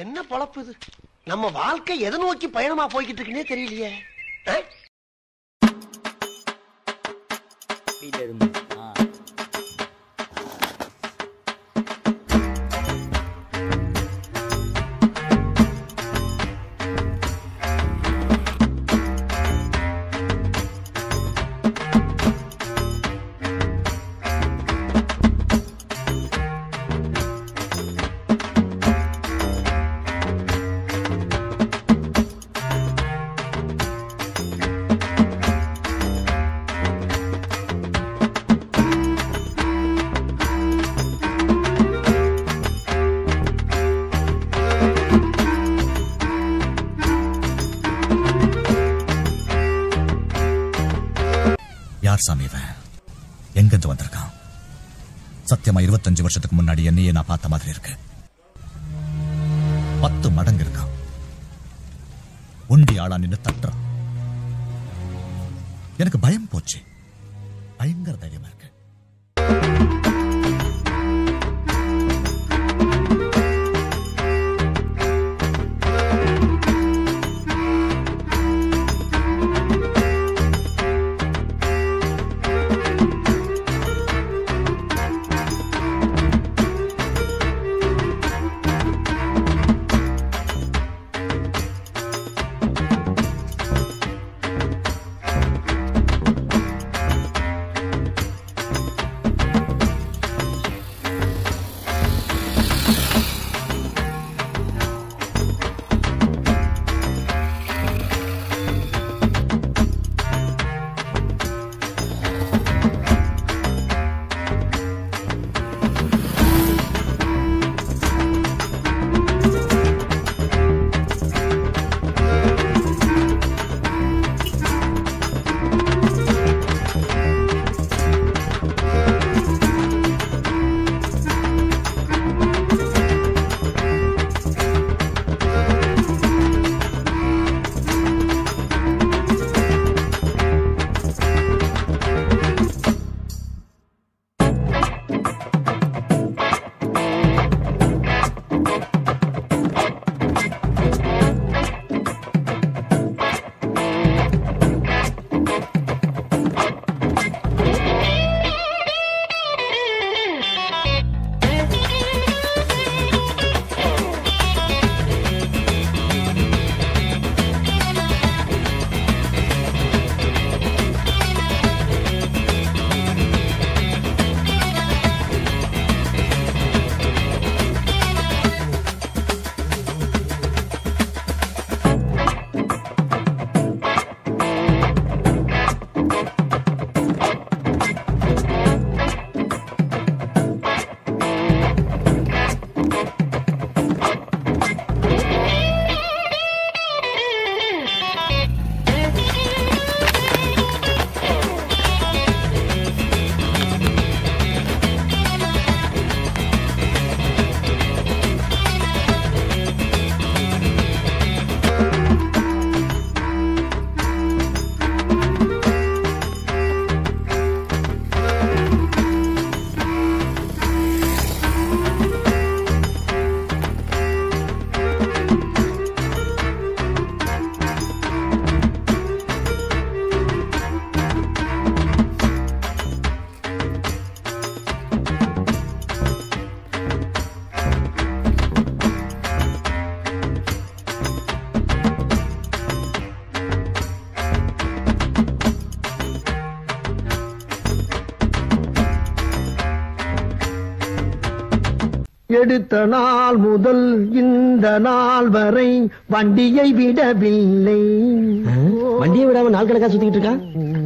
என்ன பொழப்பு இது நம்ம வாழ்க்கை எதை நோக்கி பயணமா போய்கிட்டு இருக்குன்னே தெரியலையே ஆ? வீட்டுல இருந்து ஆ யார் சாமி இவன் எங்கிருந்து வந்திருக்கான் சத்தியமா இருபத்தஞ்சு வருஷத்துக்கு முன்னாடி என்னையே நான் பார்த்த மாதிரி இருக்கு பத்து மடங்கு இருக்கான் ஒண்டி ஆளா நின்னு தட்டுறான் எனக்கு பயம் போச்சு பயங்கர தைரியமா இருக்கு எடுத்த நாள் முதல் இந்த நாள் வரை வண்டியை விடவில்லை வண்டியை விடாம நாள் கணக்கா சுத்திக்கிட்டு இருக்கான்